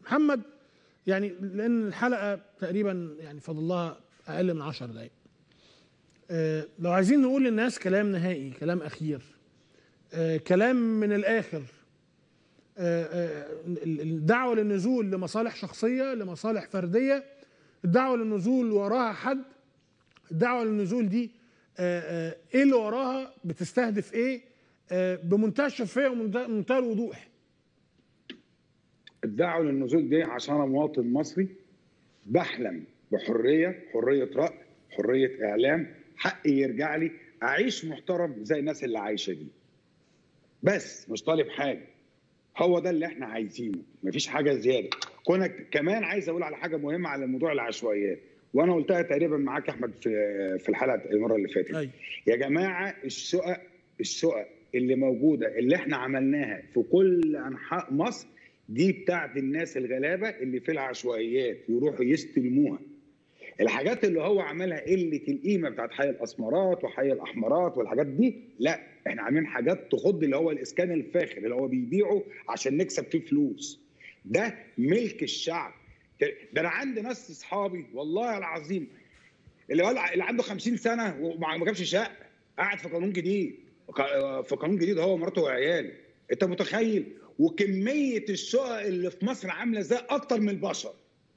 محمد يعني لان الحلقه تقريبا يعني فاضل لها اقل من 10 دقائق آه، لو عايزين نقول للناس كلام نهائي كلام اخير آه، كلام من الاخر آه، آه، ال- الدعوه للنزول لمصالح شخصيه لمصالح فرديه الدعوه للنزول وراها حد الدعوه للنزول دي آه، آه، ايه اللي وراها بتستهدف ايه آه، بمنتهى الشفافيه ومنتهى الوضوح الدعوه للنزول دي عشان انا مواطن مصري بحلم بحريه حريه راي حريه اعلام حقي يرجع لي اعيش محترم زي الناس اللي عايشه دي بس مش طالب حاجه هو ده اللي احنا عايزينه مفيش حاجه زياده كونك كمان عايز اقول على حاجه مهمه على موضوع العشوائيات وانا قلتها تقريبا معاك يا احمد في في الحلقه المره اللي فاتت أيوة. يا جماعه الشقق الشقق اللي موجوده اللي احنا عملناها في كل انحاء مصر دي بتاعت الناس الغلابه اللي في العشوائيات يروحوا يستلموها الحاجات اللي هو عملها قله القيمه بتاعت حي الاسمرات وحي الاحمرات والحاجات دي لا احنا عاملين حاجات تخض اللي هو الاسكان الفاخر اللي هو بيبيعه عشان نكسب فيه فلوس ده ملك الشعب ده انا عندي ناس اصحابي والله العظيم اللي ولع اللي عنده 50 سنه وما ما جابش شقه قاعد في قانون جديد في قانون جديد هو ومراته وعياله انت متخيل وكميه الشقق اللي في مصر عامله ازاي اكتر من البشر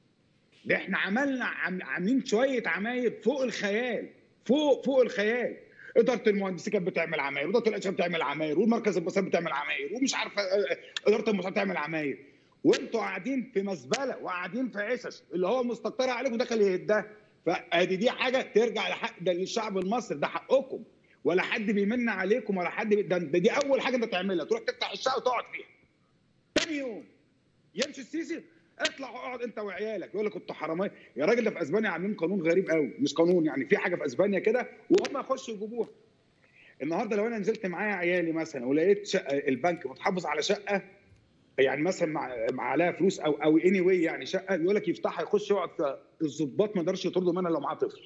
ده احنا عملنا عم عاملين شويه عماير فوق الخيال فوق فوق الخيال اداره المهندسين كانت بتعمل عماير واداره الاشغال بتعمل عماير والمركز البصري بتعمل عماير ومش عارفه اه، اداره المصالح بتعمل عماير وانتوا قاعدين في مزبله وقاعدين في عشش اللي هو مستكترها عليكم داخل يهدها فادي دي حاجه ترجع لحق ده للشعب المصري ده حقكم ولا حد بيمن عليكم ولا حد بي... ده ده دي اول حاجه انت تعملها تروح تفتح الشقه وتقعد فيها تاني يوم يمشي السيسي اطلع اقعد انت وعيالك يقول لك انتوا حراميه يا راجل ده في اسبانيا عاملين قانون غريب قوي مش قانون يعني في حاجه في اسبانيا كده وهم يخشوا يجيبوها النهارده لو انا نزلت معايا عيالي مثلا ولقيت شقه البنك متحافظ على شقه يعني مثلا مع, مع عليها فلوس او او اني واي يعني شقه يقول لك يفتحها يخش يقعد في الظباط ما يقدرش يطردوا منها لو معاه طفل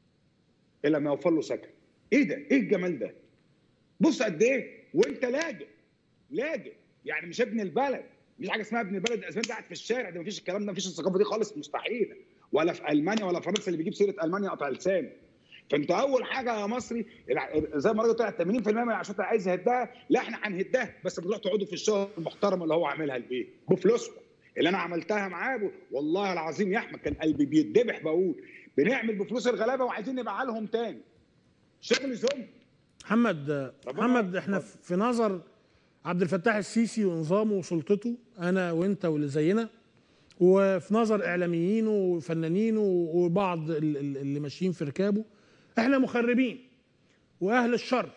الا ما يوفر له سكن ايه ده ايه الجمال ده بص قد ايه وانت لاجئ لاجئ يعني مش ابن البلد مفيش حاجه اسمها ابن البلد اسمها قاعد في الشارع ده مفيش الكلام ده مفيش الثقافه دي خالص مستحيله ولا في المانيا ولا فرنسا اللي بيجيب سيره المانيا قطع لسانه فانت اول حاجه يا مصري الع- زي ما الراجل طلع 80% من العشوائيات عايز يهدها لا احنا هنهدها بس بتروح تقعدوا في الشغل المحترمه اللي هو عاملها البيت بفلوسكم اللي انا عملتها معاه ب- والله العظيم يا احمد كان قلبي بيتذبح بقول بنعمل بفلوس الغلابه وعايزين نبيعها لهم تاني شغل زوم محمد ربنا محمد احنا يحفظك. في نظر عبد الفتاح السيسي ونظامه وسلطته انا وانت واللي زينا وفي نظر اعلاميين وفنانين وبعض ال- ال- اللي ماشيين في ركابه احنا مخربين واهل الشر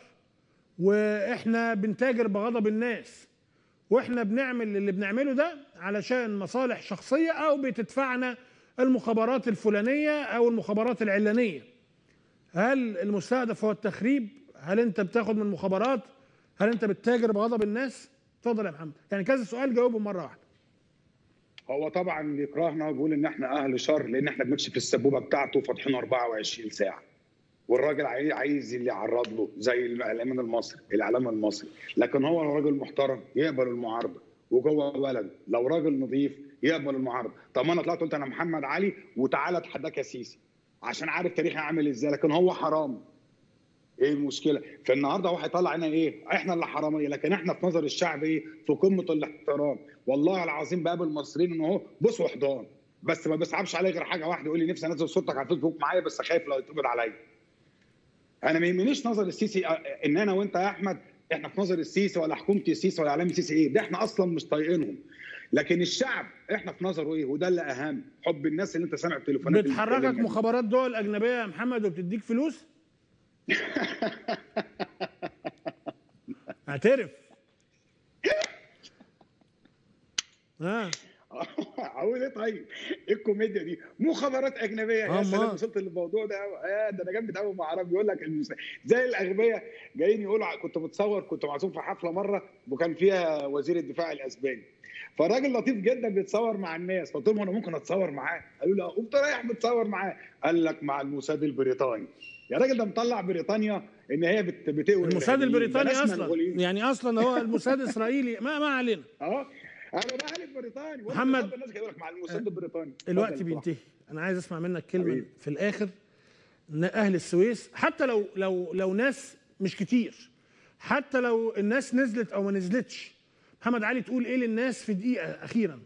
واحنا بنتاجر بغضب الناس واحنا بنعمل اللي بنعمله ده علشان مصالح شخصيه او بتدفعنا المخابرات الفلانيه او المخابرات العلانيه هل المستهدف هو التخريب هل انت بتاخد من المخابرات هل انت بتتاجر بغضب الناس اتفضل يا محمد يعني كذا سؤال جاوبهم مره واحده هو طبعا بيكرهنا وبيقول ان احنا اهل شر لان احنا بنكشف السبوبه بتاعته فاتحين 24 ساعه والراجل عاي- عايز اللي يعرض له زي الاعلام المصري الاعلام المصري لكن هو لو راجل محترم يقبل المعارضه وجوه بلد لو راجل نظيف يقبل المعارضه طب ما انا طلعت قلت انا محمد علي وتعالى اتحداك يا سيسي عشان عارف تاريخي عامل ازاي لكن هو حرام ايه المشكله فالنهارده هو هيطلع هنا ايه احنا اللي حراميه لكن احنا في نظر الشعب ايه في قمه الاحترام والله العظيم بقابل المصريين ان هو بص وحضان بس ما بيصعبش عليه غير حاجه واحده يقول لي نفسي انزل صورتك على الفيسبوك معايا بس خايف لو يتقبض عليا انا ما يهمنيش نظر السيسي اه، ان انا وانت يا احمد احنا في نظر السيسي ولا حكومه السيسي ولا اعلام السيسي ايه ده احنا اصلا مش طايقينهم لكن الشعب احنا في نظره ايه وده اللي اهم حب الناس اللي انت سامع التليفونات اللي بتحركك بتكلمنا دي. مخابرات دول اجنبيه يا محمد وبتديك فلوس اعترف ها اقول ايه طيب؟ ايه الكوميديا دي؟ مخابرات اجنبيه يا أمال. سلام وصلت للموضوع ده أوي. آه ده انا جامد قوي مع عرب بيقول لك المس- زي الاغبياء جايين يقولوا ع- كنت بتصور كنت معزوم في حفله مره وكان فيها وزير الدفاع الاسباني فالراجل لطيف جدا بيتصور مع الناس فقلت لهم انا ممكن اتصور معاه قالوا لي اه قمت رايح متصور معاه قال لك مع الموساد البريطاني يا راجل ده مطلع بريطانيا ان هي بت- بتقوي الموساد الإرهابيين. ده البريطاني ناس اصلا منغولين. يعني اصلا هو الموساد اسرائيلي ما ما علينا اه انا بحلف بريطاني وأنت محمد، بتقابل الناس يقول لك مع الموساد البريطاني الوقت اتفضل بينتهي انا عايز اسمع منك كلمه حبيبي. في الاخر ان اهل السويس حتى لو لو لو ناس مش كتير حتى لو الناس نزلت او ما نزلتش محمد علي تقول ايه للناس في دقيقه اخيرا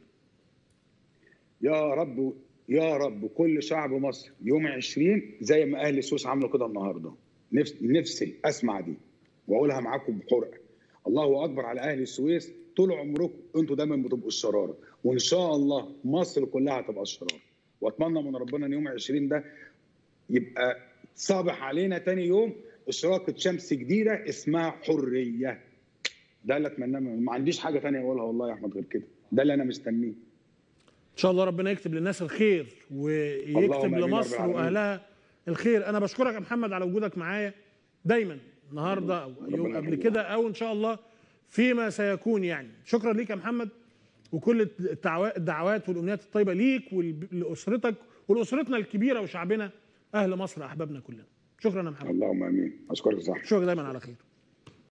يا رب يا رب كل شعب مصر يوم 20 زي ما اهل السويس عملوا كده النهارده نفس نفسي اسمع دي واقولها معاكم بحرقه الله اكبر على اهل السويس طول عمركم انتوا دايما بتبقوا الشراره وان شاء الله مصر كلها هتبقى الشراره واتمنى من ربنا ان يوم 20 ده يبقى صابح علينا تاني يوم اشراقه شمس جديده اسمها حريه ده اللي اتمناه من- ما عنديش حاجه تانية اقولها والله يا احمد غير كده ده اللي انا مستنيه ان شاء الله ربنا يكتب للناس الخير ويكتب اللهم آمين يا رب لمصر العالمين. واهلها الخير انا بشكرك يا محمد على وجودك معايا دايما النهارده او يوم ربنا قبل يخليك. كده او ان شاء الله فيما سيكون يعني شكرا ليك يا محمد وكل الدعوات الدعوات والامنيات الطيبه ليك ولاسرتك ولاسرتنا الكبيره وشعبنا اهل مصر احبابنا كلنا شكرا يا محمد اللهم امين اشكرك صح اشوفك دايما على خير